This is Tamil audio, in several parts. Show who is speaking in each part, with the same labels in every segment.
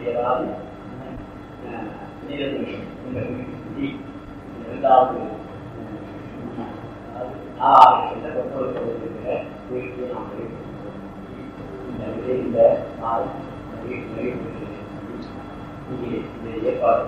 Speaker 1: ஏதாவது இரண்டாவது நாலாவது கொண்டு முயற்சியை நாம் இந்த விதை இந்த நாள் இங்கே இந்த ஏற்பாடு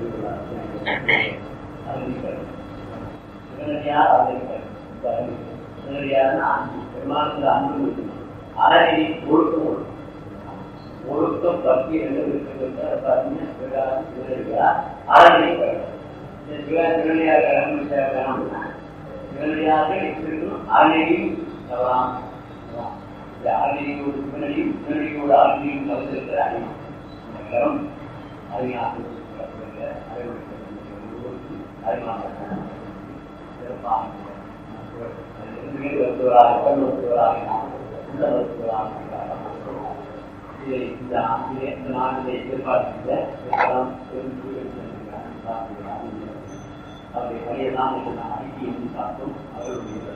Speaker 1: அறிவிக்கிறார் உடனடியாக அறிவிக்கிறார் உடனடியாக அன்பு பெருமானத்தில் அன்பு இருக்கணும் அறநெறி ஒழுக்கம் ஒழுக்கம் ஒழுக்கம் பக்தி ரெண்டு இருக்கிறது பார்த்தீங்கன்னா சிவகாரம் சிவனடியா அறநெறி இந்த சிவ சிவனடியாக கடமை வேணும்னா சிவனடியாக இருக்கணும் அறநெறியும் தவறாம இந்த அறநெறியோடு சிவனடியும் சிவனடியோடு அறநெறியும் கலந்திருக்கிற அணியும் இந்த கரம் அறிஞாக அறிவாங்க சிறப்பாக வருத்துவராக கண் வருத்துவராக உள்ள வருத்துவராக இந்த ஆண்டிலே இந்த நாட்டிலே எதிர்பார்க்கின்ற அவருடைய பணியெல்லாம் நாம் அடிக்கி என்று பார்த்தோம் அவருடைய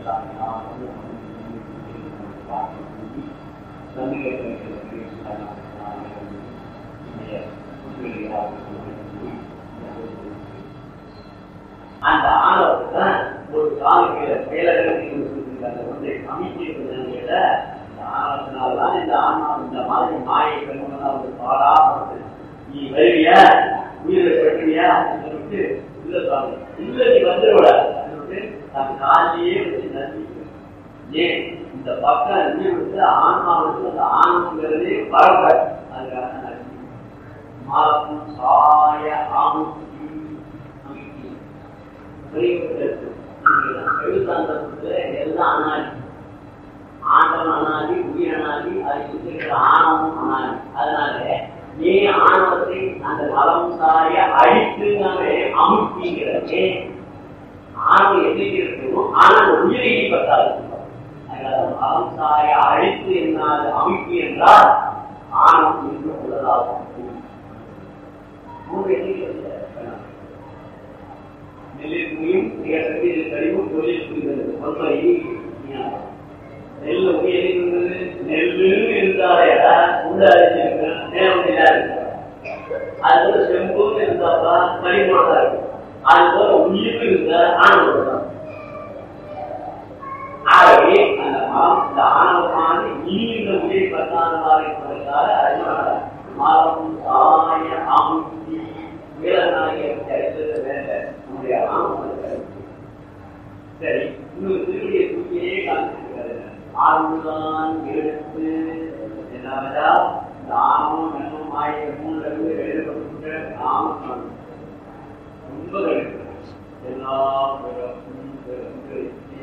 Speaker 1: அந்த ஆணவத்தை ஒரு காலக்கிற செயலகத்தில் வந்து அமைச்சிருக்கிறத ஆனத்தினால்தான் இந்த ஆன்மா இந்த மாதிரி மாயை பெண்கள் வந்து பாடாமது நீ வருவியா உயிரை பெற்றுவியா சொல்லிட்டு இல்ல சாமி இல்ல நீ வந்துவிட சொல்லிட்டு நான் காலையே வச்சு நன்றி ஏன் இந்த பக்கம் நன்றி விட்டு ஆன்மாவுக்கு அந்த ஆன்மங்கிறதே பரவ அதுக்காக நன்றி மாலம் சாய ஆமுத்தி அமைக்கி எழுத்தாந்தத்துல எல்லாம் அனாதி ஆண்டவன் அனாதி உயிர் அனாதி அதை சுற்றி இருக்கிற ஆணவம் அனாதி அதனால நீ ஆணவத்தை அந்த மலம் சாய அழித்துனாலே அமுக்கிங்கிறதே ஆணவம் என்னைக்கு இருக்கணும் ஆனா அந்த உயிரை பத்தாது அதனால மலம் சாய அழித்து என்னாது அமுக்கி என்றால் ஆணவம் இன்னும் உள்ளதாகும் மூன்று எண்ணிக்கை நெல்லிற்கும் நெல்லில் கழிவும் தொழில் புரிந்தது ஒன்பதை நெல் உயிரிழந்தது நெல்லு இருந்தாலே உள்ள நேரம் அது போல செம்பும் இருந்தாப்பா கனிமோடா இருக்கும் அது போல உயிர் இருந்த ஆணவம் ஆகவே அந்த மரம் இந்த ஆணவமான இனி இந்த உயிரை பத்தாததாக இருப்பதற்காக அறிஞராக மரம் சாய அமுத்தி வீரநாயக கிடைத்தது வேற நம்முடைய ஆணவம் சரி இன்னொரு திருவிடைய தூக்கியே காமிச்சிருக்காரு ஆறுதான் எடுத்து என்னவென்றா இந்த ஆணவம் என்னும் மாய மூன்று எழுதப்பட்ட நாமம் ரொம்ப எல்லா பிறப்பும் பிறந்து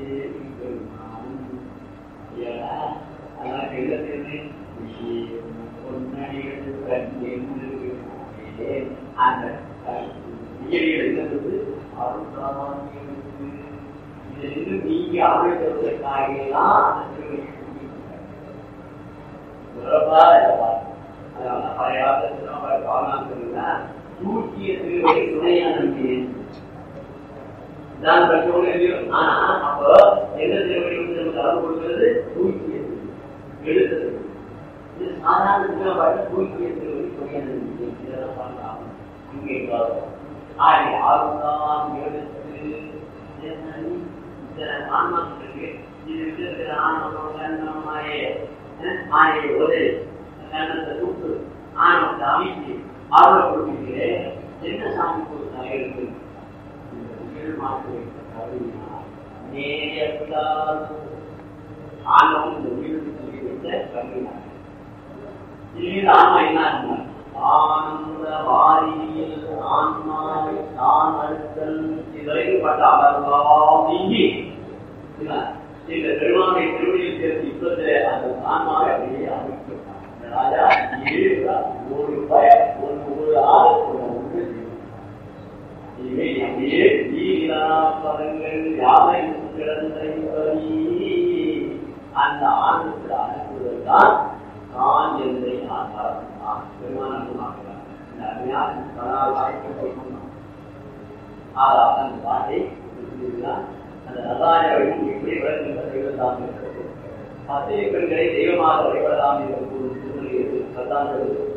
Speaker 1: அதனால் எழுதத்திலே பொன்னடிகள் கண்டு அந்த உயிரிகள் எழுதுவது அருள்தான் இதிலிருந்து நீங்க அருள் தருவதற்காகலாம் அந்த திருவடி அதனால பழைய காலத்துல தூக்கிய திருவடி துணையான நான் பிரச்சனை இல்லையோ ஆனா அப்போ எந்த திருவடி வந்து நமக்கு அருள் கொடுக்கிறது தூக்கிய எழுத்தது இது சாதாரண திருவடி தூக்கிய திருவடி துணையான இதெல்லாம் பண்ணலாம் இங்கே ஆகிய ஆறுதான் எழுத்து ஆன்மாக்களுக்கு இது இருக்கிற ஆன்மம் மாயை மாயை ஒரு கண்ணத்தை கூட்டு ஆன்மத்தை அமைத்து ஆர்வ கொடுக்கிறேன் என்ன சாமி கொடுத்தாங்க இருக்கு ஆன்மம் இந்த உயிருக்கு சொல்லி வைத்த கருவினார் இது ஆன்மா என்ன ஆனந்த வாரியில் ஆன்மாவை தான் அழுத்தல் இதுவரைக்கும் பட்ட அமர்வாம் நீங்கி இந்த பெருமானை திருவடியில் சேர்த்து இப்பத்திலே அந்த ஆன்மாவை அப்படியே அமைக்கிறார் ராஜா ஒரு பய ஒரு ஒரு ஆள் ஒரு ஒன்று இவை அப்படியே வீரா பதங்கள் யாவை கிடந்த அந்த ஆண்டுக்கு அனுப்புவதுதான் நான் என்னை நான் மறந்தான் பெருமானமாக்கிறார் இந்த அருமையான பதனால் வாய்ப்பு ஆனால் அந்த பாட்டை அந்த நல்லாயம் எப்படி விளங்குகின்ற தெய்வத்தான் இருக்கிறது பத்திரை பெண்களை தெய்வமாக வழிபடலாம் என்று கூறும் திருமொழி பத்தாம்